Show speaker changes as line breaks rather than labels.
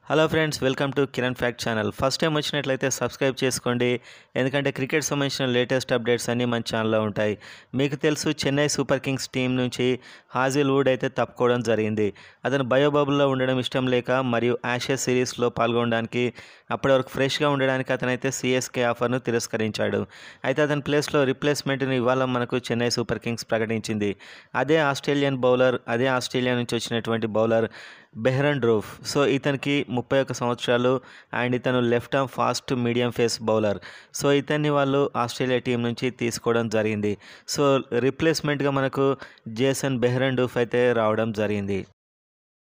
hello friends welcome to Kiran fact channel first time వచ్చినట్లయితే subscribe చేసుకోండి ఎందుకంటే క్రికెట్ సంబంధించిన లేటెస్ట్ అప్డేట్స్ అన్నీ మన ఛానల్లో ఉంటాయి మీకు తెలుసు చెన్నై సూపర్ కింగ్స్ టీం నుంచి హాజిల్ వుడ్ అయితే తప్పుకోవడం జరిగింది అతను బయోబబుల్లో ఉండడం ఇష్టం లేక మరియు యాషెస్ సిరీస్లో పాల్గొనడానికి అప్పటి వరకు ఫ్రెష్గా ఉండడానికి అతనైతే సిఎస్కే ఆఫర్ను తిరస్కరించాడు అయితే అతని ప్లేస్లో రిప్లేస్మెంట్ని ఇవాళ మనకు చెన్నై సూపర్ కింగ్స్ ప్రకటించింది అదే ఆస్ట్రేలియన్ బౌలర్ అదే ఆస్ట్రేలియా నుంచి వచ్చినటువంటి బౌలర్ బెహ్రన్ డ్రోఫ్ సో ఇతనికి ముప్పై ఒక్క సంవత్సరాలు అండ్ ఇతను left arm fast medium pace bowler so ఇతన్ని వాళ్ళు ఆస్ట్రేలియా టీం నుంచి తీసుకోవడం జరిగింది సో రిప్లేస్మెంట్గా మనకు జేసన్ బెహ్రన్ డూఫ్ అయితే రావడం జరిగింది